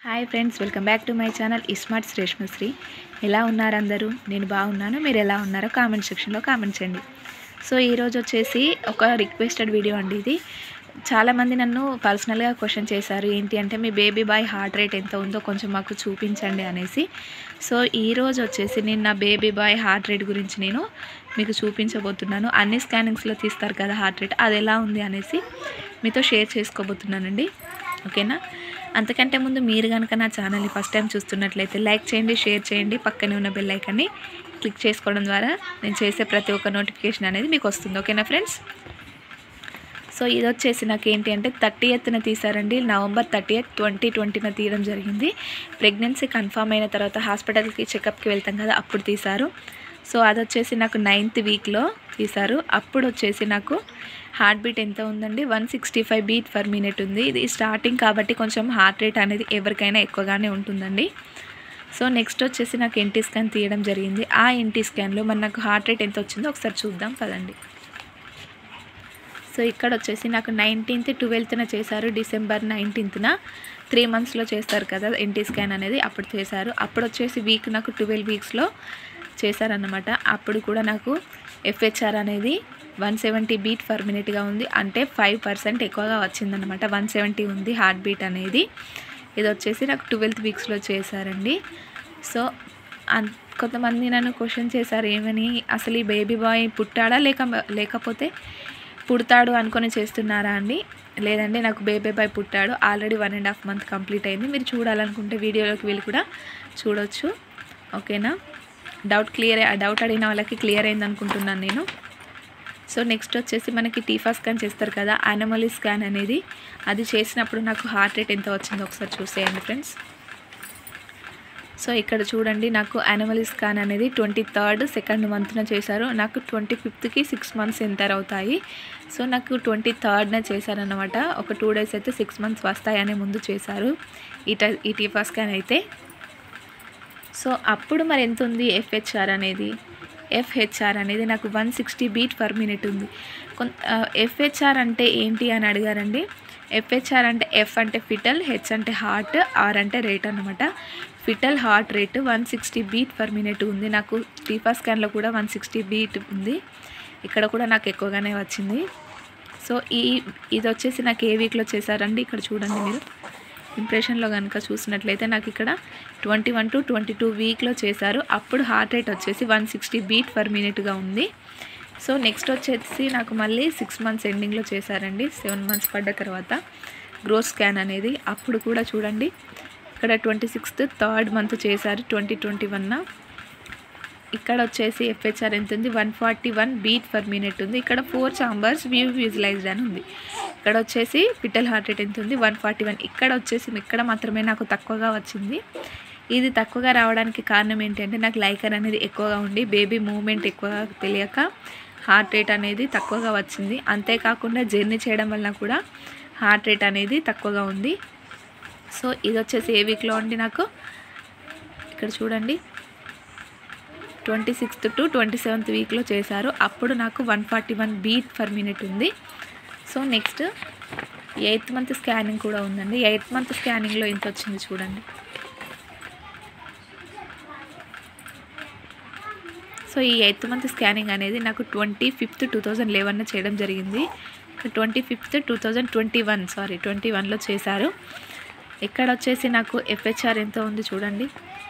hi friends welcome back to my channel iSmart Sreshmasri ఎలా ఉన్నారు అందరూ నేను బాగున్నాను మీరు ఎలా ఉన్నారో కామెంట్ సెక్షన్లో కామెంట్ చేయండి సో ఈరోజు వచ్చేసి ఒక రిక్వెస్టెడ్ వీడియో అండి ఇది చాలామంది నన్ను పర్సనల్గా క్వశ్చన్ చేశారు ఏంటి అంటే మీ బేబీ బాయ్ హార్ట్ రేట్ ఎంత ఉందో కొంచెం మాకు చూపించండి అనేసి సో ఈరోజు వచ్చేసి నేను నా బేబీ బాయ్ హార్ట్ రేట్ గురించి నేను మీకు చూపించబోతున్నాను అన్ని స్కానింగ్స్లో తీస్తారు కదా హార్ట్ రేట్ అది ఎలా ఉంది అనేసి మీతో షేర్ చేసుకోబోతున్నానండి ఓకేనా అంతకంటే ముందు మీరు కనుక నా ఛానల్ని ఫస్ట్ టైం చూస్తున్నట్లయితే లైక్ చేయండి షేర్ చేయండి పక్కనే ఉన్న బెల్ ఐకాన్ని క్లిక్ చేసుకోవడం ద్వారా నేను చేసే ప్రతి ఒక్క నోటిఫికేషన్ అనేది మీకు వస్తుంది ఓకేనా ఫ్రెండ్స్ సో ఇది వచ్చేసి నాకు ఏంటి అంటే థర్టీ ఎత్తున తీసారండి నవంబర్ థర్టీ ఎయిత్ ట్వంటీ ట్వంటీన తీయడం జరిగింది ప్రెగ్నెన్సీ కన్ఫర్మ్ అయిన తర్వాత హాస్పిటల్కి చెకప్కి వెళ్తాం కదా అప్పుడు తీశారు సో అది వచ్చేసి నాకు నైన్త్ వీక్లో తీశారు అప్పుడు వచ్చేసి నాకు హార్ట్ బీట్ ఎంత ఉందండి one sixty five beat per minute ఉంది ఇది స్టార్టింగ్ కాబట్టి కొంచెం హార్ట్ రేట్ అనేది ఎవరికైనా ఎక్కువగానే ఉంటుందండి సో నెక్స్ట్ వచ్చేసి నాకు ఎన్టీ స్కాన్ తీయడం జరిగింది ఆ ఎన్టీ స్కాన్లో మరి నాకు హార్ట్ రేట్ ఎంత వచ్చిందో ఒకసారి చూద్దాం పదండి సో ఇక్కడ వచ్చేసి నాకు నైన్టీన్త్ ట్వెల్త్న చేశారు డిసెంబర్ నైన్టీన్త్న త్రీ మంత్స్లో చేస్తారు కదా ఎన్టీ స్కాన్ అనేది అప్పుడు చేశారు అప్పుడు వచ్చేసి వీక్ నాకు ట్వెల్వ్ వీక్స్లో చేశారన్నమాట అప్పుడు కూడా నాకు ఎఫ్హెచ్ఆర్ అనేది వన్ సెవెంటీ బీట్ పర్ మినిట్గా ఉంది అంటే ఫైవ్ పర్సెంట్ ఎక్కువగా వచ్చిందనమాట వన్ సెవెంటీ ఉంది హార్ట్ బీట్ అనేది ఇది వచ్చేసి నాకు ట్వెల్త్ వీక్స్లో చేశారండి సో అన్ కొంతమంది నన్ను క్వశ్చన్ చేశారు ఏమని అసలు ఈ బేబీ బాయ్ పుట్టాడా లేక లేకపోతే పుడతాడు అనుకొని చేస్తున్నారా అండి లేదండి నాకు బేబీ బాయ్ పుట్టాడు already one and half month complete అయింది మీరు చూడాలనుకుంటే వీడియోలోకి వెళ్ళి కూడా చూడొచ్చు ఓకేనా డౌట్ క్లియర్ డౌట్ అడిగిన వాళ్ళకి క్లియర్ అయింది అనుకుంటున్నాను నేను సో నెక్స్ట్ వచ్చేసి మనకి టీఫా స్కాన్ చేస్తారు కదా యానిమల్ స్కాన్ అనేది అది చేసినప్పుడు నాకు హార్ట్ రేట్ ఎంత వచ్చిందో ఒకసారి చూసేయండి ఫ్రెండ్స్ సో ఇక్కడ చూడండి నాకు యానిమల్ స్కాన్ అనేది ట్వంటీ థర్డ్ సెకండ్ మంత్న చేశారు నాకు ట్వంటీ ఫిఫ్త్కి సిక్స్ మంత్స్ ఎంటర్ అవుతాయి సో నాకు ట్వంటీ థర్డ్న చేశారనమాట ఒక టూ డేస్ అయితే సిక్స్ మంత్స్ వస్తాయని ముందు చేశారు ఈ ట ఈ టీఫా స్కాన్ అయితే సో అప్పుడు మరి ఎంత ఉంది ఎఫ్హెచ్ఆర్ అనేది ఎఫ్హెచ్ఆర్ అనేది నాకు one sixty beat per minute ఉంది కొంత ఎఫ్హెచ్ఆర్ అంటే ఏంటి అని అడిగారండి ఎఫ్హెచ్ఆర్ అంటే ఎఫ్ అంటే ఫిటల్ హెచ్ అంటే హార్ట్ ఆర్ అంటే రేట్ అనమాట fetal heart rate one sixty beat per minute ఉంది నాకు టీఫా స్కాన్లో కూడా వన్ సిక్స్టీ బీట్ ఉంది ఇక్కడ కూడా నాకు ఎక్కువగానే వచ్చింది సో ఈ ఇది వచ్చేసి నాకు ఏ వీక్లో చేశారండి ఇక్కడ చూడండి మీరు ఇంప్రెషన్లో కనుక చూసినట్లయితే నాకు ఇక్కడ twenty one to twenty two వీక్లో చేశారు అప్పుడు హార్ట్ రేట్ వచ్చేసి వన్ సిక్స్టీ బీట్ పర్ మినిట్గా ఉంది సో నెక్స్ట్ వచ్చేసి నాకు మళ్ళీ సిక్స్ మంత్స్ ఎండింగ్లో చేశారండి సెవెన్ మంత్స్ పడ్డ తర్వాత గ్రోత్ స్కాన్ అనేది అప్పుడు కూడా చూడండి ఇక్కడ ట్వంటీ సిక్స్త్ థర్డ్ మంత్ చేశారు ట్వంటీ ట్వంటీ వన్న ఇక్కడ వచ్చేసి ఎఫ్హెచ్ఆర్ ఎంత ఉంది one forty one beat per minute ఉంది ఇక్కడ ఫోర్ చాంబర్స్ వ్యూ విజువలైజ్డ్ అని ఉంది ఇక్కడ వచ్చేసి పిటల్ హార్ట్ రేట్ ఎంత ఉంది వన్ ఫార్టీ వన్ ఇక్కడ వచ్చేసి ఇక్కడ మాత్రమే నాకు తక్కువగా వచ్చింది ఇది తక్కువగా రావడానికి కారణం ఏంటంటే నాకు లైకర్ అనేది ఎక్కువగా ఉండి బేబీ మూమెంట్ ఎక్కువగా తెలియక హార్ట్ రేట్ అనేది తక్కువగా వచ్చింది అంతేకాకుండా జర్నీ చేయడం వలన కూడా హార్ట్ రేట్ అనేది తక్కువగా ఉంది సో ఇది వచ్చేసి ఏ వీక్లో అండి నాకు ఇక్కడ చూడండి twenty sixth to twenty seventh వీక్లో చేశారు అప్పుడు నాకు one forty one beat per minute ఉంది so next eighth month scanning కూడా ఉందండి ఎయిత్ మంత్ స్కానింగ్లో ఎంత వచ్చింది చూడండి సో ఈ ఎయిత్ మంత్ స్కానింగ్ అనేది నాకు twenty fifth two thousand eleven చేయడం జరిగింది twenty fifth two thousand twenty one sorry twenty వన్లో చేశారు ఇక్కడ వచ్చేసి నాకు ఎఫ్హెచ్ఆర్ ఎంత ఉంది చూడండి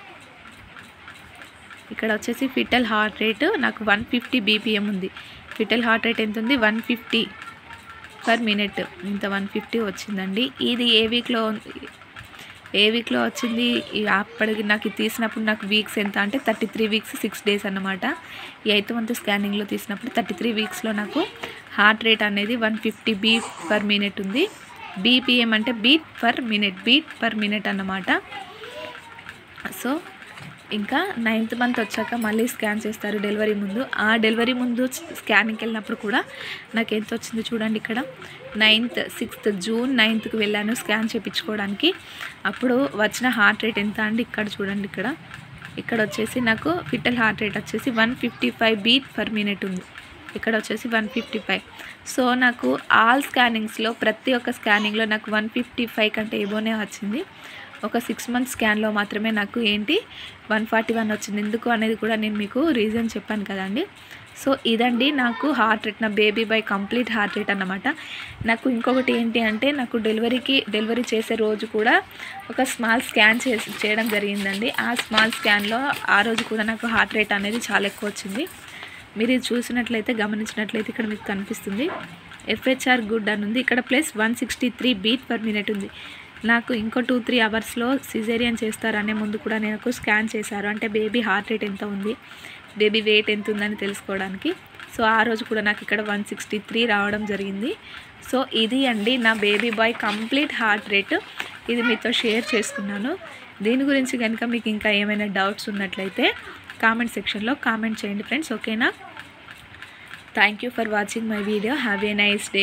ఇక్కడ వచ్చేసి ఫిటల్ హార్ట్ రేట్ నాకు వన్ ఫిఫ్టీ బీపీఎం ఉంది ఫిటల్ హార్ట్ రేట్ ఎంత ఉంది వన్ ఫిఫ్టీ పర్ మినిట్ ఇంత వన్ ఫిఫ్టీ వచ్చిందండి ఇది ఏ వీక్లో ఏ వీక్లో వచ్చింది అప్పటికి నాకు తీసినప్పుడు నాకు వీక్స్ ఎంత అంటే thirty three weeks six days అనమాట ఈ ఎయిత్ మంత్ స్కానింగ్లో తీసినప్పుడు థర్టీ త్రీ వీక్స్లో నాకు హార్ట్ రేట్ అనేది one fifty beat per minute ఉంది బీపీఎం అంటే beat per minute beat per minute అన్నమాట సో ఇంకా నైన్త్ మంత్ వచ్చాక మళ్ళీ స్కాన్ చేస్తారు డెలివరీ ముందు ఆ డెలివరీ ముందు స్కానింగ్కి వెళ్ళినప్పుడు కూడా నాకు ఎంత వచ్చింది చూడండి ఇక్కడ నైన్త్ సిక్స్త్ జూన్ నైన్త్కి వెళ్ళాను స్కాన్ చేయించుకోవడానికి అప్పుడు వచ్చిన హార్ట్ రేట్ ఎంత అండి ఇక్కడ చూడండి ఇక్కడ ఇక్కడ వచ్చేసి నాకు ఫిటల్ హార్ట్ రేట్ వచ్చేసి one fifty five beat per minute ఉంది ఇక్కడ వచ్చేసి వన్ ఫిఫ్టీ ఫైవ్ సో నాకు ఆల్ స్కానింగ్స్లో ప్రతి ఒక్క స్కానింగ్లో నాకు వన్ ఫిఫ్టీ ఫైవ్ కంటే ఏబోనే వచ్చింది ఒక సిక్స్ మంత్స్ స్కాన్లో మాత్రమే నాకు ఏంటి వన్ ఫార్టీ వన్ వచ్చింది ఎందుకు అనేది కూడా నేను మీకు రీజన్ చెప్పాను కదండి సో ఇదండి నాకు హార్ట్ రేట్ నా baby boy complete heart rate అన్నమాట నాకు ఇంకొకటి ఏంటి అంటే నాకు డెలివరీకి డెలివరీ చేసే రోజు కూడా ఒక స్మాల్ స్కాన్ చేసి చేయడం జరిగిందండి ఆ స్మాల్ స్కాన్లో ఆ రోజు కూడా నాకు హార్ట్ రేట్ అనేది చాలా ఎక్కువ వచ్చింది మీరు ఇది చూసినట్లయితే గమనించినట్లయితే ఇక్కడ మీకు కనిపిస్తుంది ఎఫ్హెచ్ఆర్ గుడ్ అని ఉంది ఇక్కడ plus one sixty three beat per minute ఉంది నాకు ఇంకో టూ త్రీ అవర్స్లో సిజేరియన్ చేస్తారనే ముందు కూడా నాకు స్కాన్ చేశారు అంటే బేబీ హార్ట్ రేట్ ఎంత ఉంది బేబీ వెయిట్ ఎంత ఉందని తెలుసుకోవడానికి సో ఆ రోజు కూడా నాకు ఇక్కడ వన్ సిక్స్టీ త్రీ రావడం జరిగింది సో ఇది అండి నా baby boy complete heart rate ఇది మీతో షేర్ చేసుకున్నాను దీని గురించి కనుక మీకు ఇంకా ఏమైనా డౌట్స్ ఉన్నట్లయితే కామెంట్ సెక్షన్లో కామెంట్ చేయండి ఫ్రెండ్స్ ఓకేనా thank you for watching my video have a nice day